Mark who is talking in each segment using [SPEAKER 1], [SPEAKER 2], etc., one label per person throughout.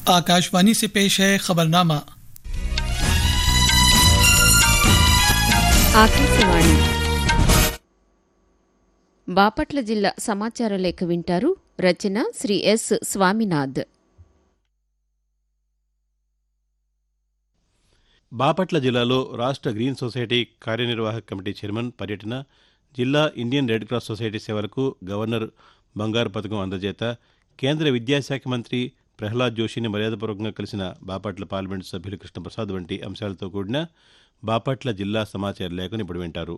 [SPEAKER 1] आकाशवाणी से पेश है खबरनामा
[SPEAKER 2] ఆకాశవాణి బాపట్ల జిల్లా సమాచార లేఖ వింటారు రచన శ్రీ ఎస్ స్వామినాథ్
[SPEAKER 3] బాపట్ల జిల్లాలో రాష్ట్ర గ్రీన్ సొసైటీ కార్యనిర్వాహక కమిటీ చైర్మన్ పర్యటన జిల్లా ఇండియన్ రెడ్ క్రాస్ సొసైటీ సేవలకు గవర్నర్ బంగారు పథకం అందజేత కేంద్ర విద్యాశాఖ మంత్రి ప్రహ్లాద్ జోషిని మర్యాదపూర్వకంగా కలిసిన బాపట్ల పార్లమెంటు సభ్యులు కృష్ణప్రసాద్ వంటి అంశాలతో కూడిన బాపట్ల జిల్లా సమాచార లేఖను ఇప్పుడు వింటారు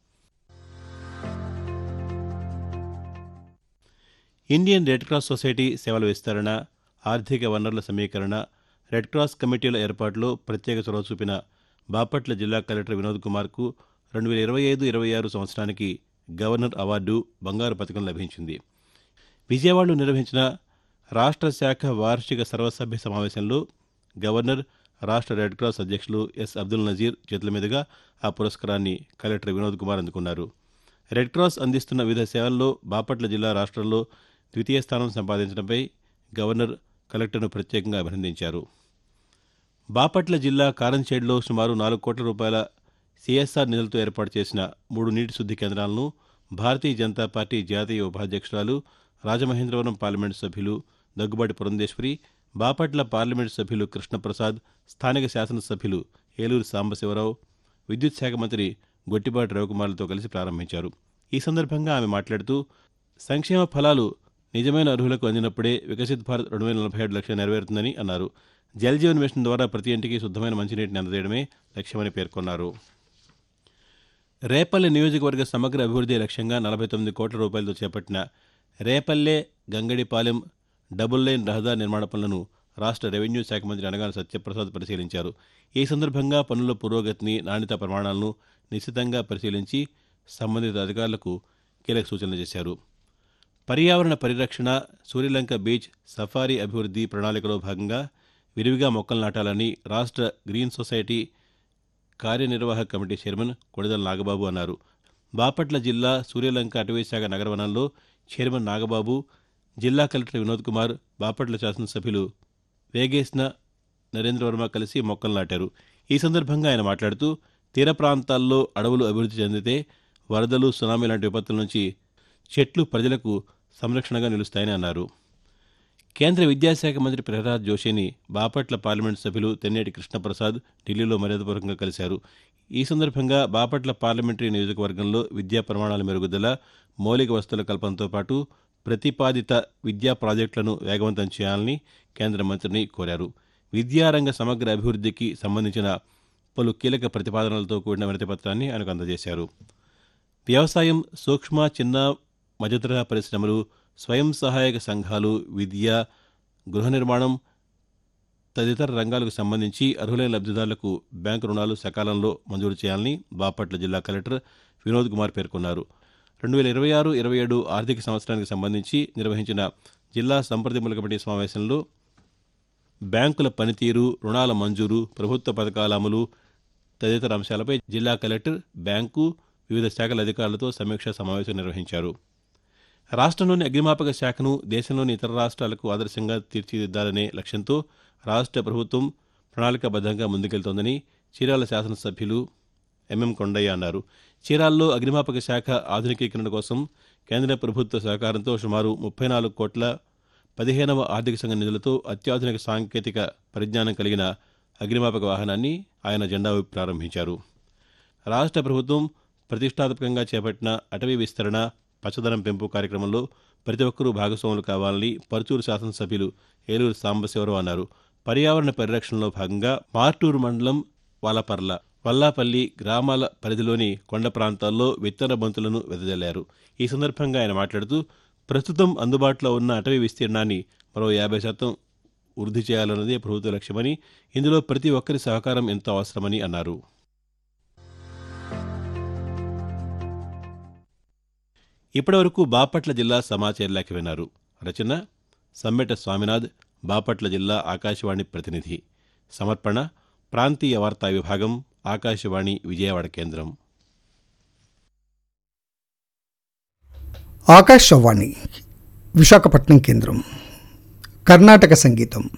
[SPEAKER 3] ఇండియన్ రెడ్ క్రాస్ సొసైటీ సేవల విస్తరణ ఆర్థిక వనరుల సమీకరణ రెడ్ క్రాస్ కమిటీల ఏర్పాటులో ప్రత్యేక చొరవ చూపిన బాపట్ల జిల్లా కలెక్టర్ వినోద్ కుమార్కు రెండు వేల ఇరవై ఐదు ఇరవై ఆరు సంవత్సరానికి గవర్నర్ అవార్డు బంగారు పథకం లభించింది విజయవాడలో నిర్వహించిన రాష్ట్ర శాఖ వార్షిక సర్వసభ్య సమావేశంలో గవర్నర్ రాష్ట్ర రెడ్ క్రాస్ అధ్యక్షులు ఎస్ అబ్దుల్ నజీర్ చేతుల మీదుగా ఆ పురస్కారాన్ని కలెక్టర్ వినోద్ కుమార్ అందుకున్నారు రెడ్ క్రాస్ అందిస్తున్న వివిధ సేవల్లో బాపట్ల జిల్లా రాష్ట్రంలో ద్వితీయ స్థానం సంపాదించడంపై గవర్నర్ కలెక్టర్ను ప్రత్యేకంగా అభినందించారు బాపట్ల జిల్లా కారంచేడులో సుమారు నాలుగు కోట్ల రూపాయల సిఎస్ఆర్ నిధులతో ఏర్పాటు చేసిన మూడు నీటి శుద్ధి కేంద్రాలను భారతీయ జనతా పార్టీ జాతీయ ఉపాధ్యక్షురాలు రాజమహేంద్రవరం పార్లమెంటు సభ్యులు దగ్గుబాటి పురంధేశ్వరి బాపట్ల పార్లమెంటు సభ్యులు కృష్ణప్రసాద్ స్థానిక శాసనసభ్యులు ఏలూరు సాంబశివరావు విద్యుత్ శాఖ మంత్రి గొట్టిపాటి రవికుమార్లతో కలిసి ప్రారంభించారు ఈ సందర్భంగా ఆమె మాట్లాడుతూ సంక్షేమ ఫలాలు నిజమైన అర్హులకు అందినప్పుడే వికసిత్ భారత్ రెండు వేల నలభై ఏడు లక్ష్యం నెరవేరుతుందని అన్నారు జల్ జీవన్ మిషన్ ద్వారా ప్రతి ఇంటికి శుద్ధమైన మంచినీటిని అందజేయడమే లక్ష్యమని పేర్కొన్నారు రేపల్లె నియోజకవర్గ సమగ్ర అభివృద్ధి లక్ష్యంగా నలభై తొమ్మిది కోట్ల రూపాయలతో చేపట్టిన రేపల్లె గంగడిపాలెం డబుల్ లైన్ రహదారి నిర్మాణ పనులను రాష్ట్ర రెవెన్యూ శాఖ మంత్రి అనగాన సత్యప్రసాద్ పరిశీలించారు ఈ సందర్భంగా పనుల పురోగతిని నాణ్యత ప్రమాణాలను నిశితంగా పరిశీలించి సంబంధిత అధికారులకు కీలక సూచనలు చేశారు పర్యావరణ పరిరక్షణ సూర్యలంక బీచ్ సఫారీ అభివృద్ధి ప్రణాళికలో భాగంగా విరివిగా మొక్కలు నాటాలని రాష్ట్ర గ్రీన్ సొసైటీ కార్యనిర్వాహక కమిటీ చైర్మన్ కొడిదల నాగబాబు అన్నారు బాపట్ల జిల్లా సూర్యలంక అటవీశాఖ నగరవనంలో చైర్మన్ నాగబాబు జిల్లా కలెక్టర్ వినోద్ కుమార్ బాపట్ల శాసనసభ్యులు వేగేశ్న నరేంద్రవర్మ కలిసి మొక్కలు నాటారు ఈ సందర్భంగా ఆయన మాట్లాడుతూ తీర ప్రాంతాల్లో అడవులు అభివృద్ధి చెందితే వరదలు సునామీ లాంటి విపత్తుల నుంచి చెట్లు ప్రజలకు సంరక్షణగా నిలుస్తాయని అన్నారు కేంద్ర విద్యాశాఖ మంత్రి ప్రహ్లాద్ జోషిని బాపట్ల పార్లమెంటు సభ్యులు తెన్నేటి కృష్ణప్రసాద్ ఢిల్లీలో మర్యాదపూర్వకంగా కలిశారు ఈ సందర్భంగా బాపట్ల పార్లమెంటరీ నియోజకవర్గంలో విద్యా ప్రమాణాల మెరుగుదల మౌలిక వసతుల కల్పనతో పాటు ప్రతిపాదిత విద్యా ప్రాజెక్టులను వేగవంతం చేయాలని కేంద్ర మంత్రిని కోరారు విద్యారంగ సమగ్ర అభివృద్ధికి సంబంధించిన పలు కీలక ప్రతిపాదనలతో కూడిన వినతిపత్రాన్ని ఆయనకు అందజేశారు వ్యవసాయం సూక్ష్మ చిన్న మధ్యతరహా పరిశ్రమలు స్వయం సహాయక సంఘాలు విద్య గృహ నిర్మాణం తదితర రంగాలకు సంబంధించి అర్హులైన లబ్ధిదారులకు బ్యాంకు రుణాలు సకాలంలో మంజూరు చేయాలని బాపట్ల జిల్లా కలెక్టర్ వినోద్ కుమార్ పేర్కొన్నారు రెండు వేల ఇరవై ఆరు ఇరవై ఏడు ఆర్థిక సంవత్సరానికి సంబంధించి నిర్వహించిన జిల్లా సంప్రదింపుల కమిటీ సమావేశంలో బ్యాంకుల పనితీరు రుణాల మంజూరు ప్రభుత్వ పథకాల అమలు తదితర అంశాలపై జిల్లా కలెక్టర్ బ్యాంకు వివిధ శాఖల అధికారులతో సమీక్షా సమావేశం నిర్వహించారు రాష్ట్రంలోని అగ్నిమాపక శాఖను దేశంలోని ఇతర రాష్ట్రాలకు ఆదర్శంగా తీర్చిదిద్దాలనే లక్ష్యంతో రాష్ట్ర ప్రభుత్వం ప్రణాళికాబద్ధంగా ముందుకెళ్తోందని చీరాల శాసనసభ్యులు ఎంఎం కొండయ్య అన్నారు చీరాల్లో అగ్నిమాపక శాఖ ఆధునికీకరణ కోసం కేంద్ర ప్రభుత్వ సహకారంతో సుమారు ముప్పై నాలుగు కోట్ల పదిహేనవ ఆర్థిక సంఘ నిధులతో అత్యాధునిక సాంకేతిక పరిజ్ఞానం కలిగిన అగ్నిమాపక వాహనాన్ని ఆయన జెండా ఊపి ప్రారంభించారు రాష్ట్ర ప్రభుత్వం ప్రతిష్టాత్మకంగా చేపట్టిన అటవీ విస్తరణ పచ్చదనం పెంపు కార్యక్రమంలో ప్రతి ఒక్కరూ భాగస్వాములు కావాలని పరుచూరు శాసనసభ్యులు ఏలూరు సాంబశివరావు అన్నారు పర్యావరణ పరిరక్షణలో భాగంగా మార్టూరు మండలం వాలపర్ల వల్లాపల్లి గ్రామాల పరిధిలోని కొండ ప్రాంతాల్లో విత్తన బంతులను వెదజల్లారు ఈ సందర్భంగా ఆయన మాట్లాడుతూ ప్రస్తుతం అందుబాటులో ఉన్న అటవీ విస్తీర్ణాన్ని మరో యాభై శాతం వృద్ధి చేయాలన్నదే ప్రభుత్వ లక్ష్యమని ఇందులో ప్రతి ఒక్కరి సహకారం ఎంతో అవసరమని అన్నారు ఇప్పటివరకు బాపట్ల జిల్లా సమాచార లేఖ విన్నారు రచన సమ్మెట స్వామినాథ్ బాపట్ల జిల్లా ఆకాశవాణి ప్రతినిధి సమర్పణ ప్రాంతీయ వార్తా విభాగం ఆకాశవాణి విజయవాడ కేంద్రం
[SPEAKER 4] ఆకాశవాణి విశాఖపట్నం కేంద్రం కర్ణాటక సంగీతం